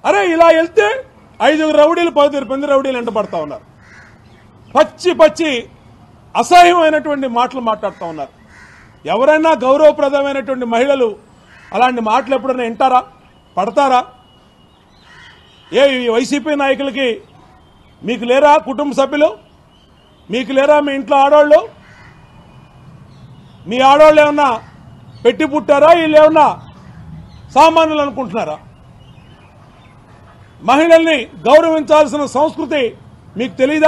అరే ఇలా వెళ్తే ఐదుగురు రౌడీలు పది మంది రౌడీలు ఎంటబడతా ఉన్నారు పచ్చి పచ్చి అసహ్యమైనటువంటి మాటలు మాట్లాడుతూ ఉన్నారు ఎవరైనా గౌరవప్రదమైనటువంటి మహిళలు అలాంటి మాటలు ఎప్పుడైనా వింటారా పడతారా ఏ ఈ వైసీపీ నాయకులకి మీకు లేరా కుటుంబ సభ్యులు మీకు లేరా మీ ఇంట్లో ఆడవాళ్ళు మీ ఆడవాళ్ళు ఏమన్నా పెట్టి పుట్టారా వీళ్ళు ఏమన్నా సామాన్యులు అనుకుంటున్నారా మహిళల్ని గౌరవించాల్సిన సంస్కృతి మీకు తెలీదా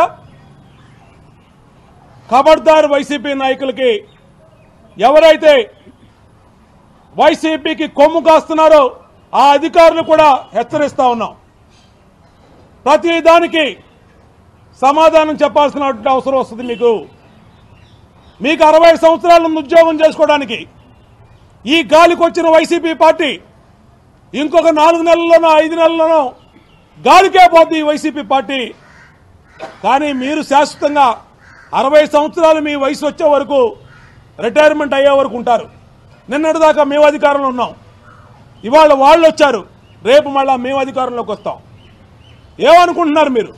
ఖబర్దార్ వైసీపీ నాయకులకి ఎవరైతే వైసీపీకి కొమ్ము కాస్తున్నారో ఆ అధికారులు కూడా హెచ్చరిస్తా ఉన్నాం ప్రతి దానికి సమాధానం చెప్పాల్సిన అవసరం వస్తుంది మీకు మీకు అరవై సంవత్సరాల నుండి ఉద్యోగం చేసుకోవడానికి ఈ గాలికి వచ్చిన వైసీపీ పార్టీ ఇంకొక నాలుగు నెలల్లోనో ఐదు నెలల్లోనో గాలికే పోద్ది ఈ వైసీపీ పార్టీ కానీ మీరు శాశ్వతంగా అరవై సంవత్సరాలు మీ వయసు వచ్చే వరకు రిటైర్మెంట్ అయ్యే వరకు ఉంటారు నిన్నటిదాకా మేము అధికారంలో ఉన్నాం ఇవాళ వాళ్ళు వచ్చారు రేపు మళ్ళా మేము అధికారంలోకి వస్తాం ఏమనుకుంటున్నారు మీరు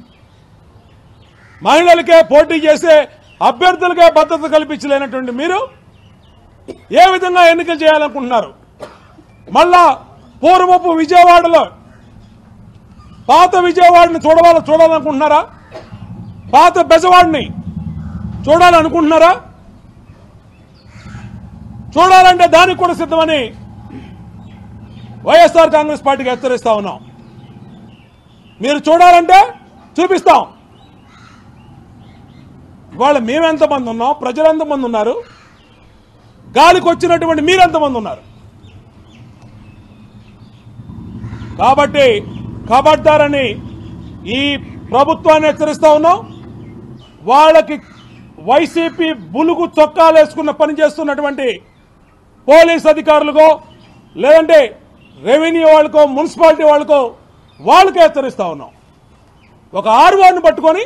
మహిళలకే పోటీ చేసే అభ్యర్థులకే భద్రత కల్పించలేనటువంటి మీరు ఏ విధంగా ఎన్నికలు చేయాలనుకుంటున్నారు మళ్ళా పూర్వపు విజయవాడలో పాత విజయవాడని చూడవాల చూడాలనుకుంటున్నారా పాత బెజవాడిని చూడాలనుకుంటున్నారా చూడాలంటే దానికి కూడా సిద్ధమని వైఎస్ఆర్ కాంగ్రెస్ పార్టీకి హెచ్చరిస్తా ఉన్నాం మీరు చూడాలంటే చూపిస్తాం ఇవాళ మేమెంతమంది ఉన్నాం ప్రజలు ఎంతమంది ఉన్నారు గాలికి వచ్చినటువంటి మీరెంతమంది ఉన్నారు కాబట్టి కబడ్దారని ఈ ప్రభుత్వాన్ని హెచ్చరిస్తా ఉన్నాం వాళ్ళకి వైసీపీ బులుగు చొక్కాలు వేసుకున్న పని చేస్తున్నటువంటి పోలీస్ అధికారులకో లేదంటే రెవెన్యూ వాళ్ళకో మున్సిపాలిటీ వాళ్ళకో వాళ్ళకి హెచ్చరిస్తా ఉన్నాం ఒక ఆర్వాన్ని పట్టుకొని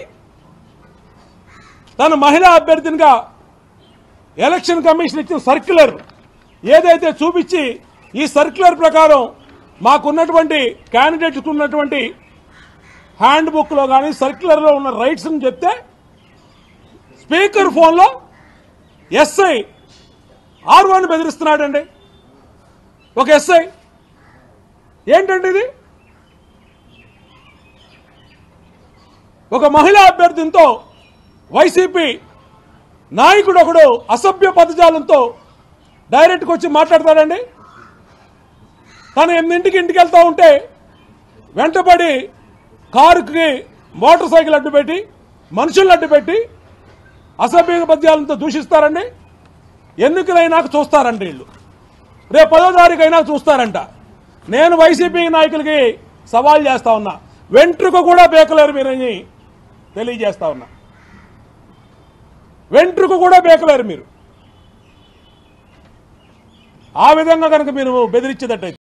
తన మహిళా అభ్యర్థినిగా ఎలక్షన్ కమిషన్ ఇచ్చిన సర్క్యులర్ ఏదైతే చూపించి ఈ సర్క్యులర్ ప్రకారం మాకున్నటువంటి క్యాండిడేట్కి ఉన్నటువంటి హ్యాండ్ బుక్లో కానీ సర్క్యులర్లో ఉన్న రైట్స్ అని చెప్తే స్పీకర్ ఫోన్లో ఎస్ఐ ఆర్ వన్ బెదిరిస్తున్నాడండి ఒక ఎస్ఐ ఏంటండి ఇది ఒక మహిళా అభ్యర్థితో వైసీపీ నాయకుడు ఒకడు అసభ్య పదజాలంతో డైరెక్ట్గా వచ్చి మాట్లాడతాడండి తను ఎనిమిదింటికి ఇంటికి వెళ్తా ఉంటే వెంటబడి కారుకి మోటార్ సైకిల్ అడ్డు పెట్టి మనుషులను అడ్డు పెట్టి అసభ్య పద్యాలతో దూషిస్తారండి ఎన్నికలైనాక చూస్తారంట వీళ్ళు రేపు పదో తారీఖు అయినా చూస్తారంట నేను వైసీపీ నాయకులకి సవాల్ చేస్తా ఉన్నా వెంట్రుక కూడా బేకలేరు మీరని తెలియజేస్తా ఉన్నా వెంట్రుక కూడా బేకలేరు మీరు ఆ విధంగా కనుక మీరు బెదిరించేటట్టయితే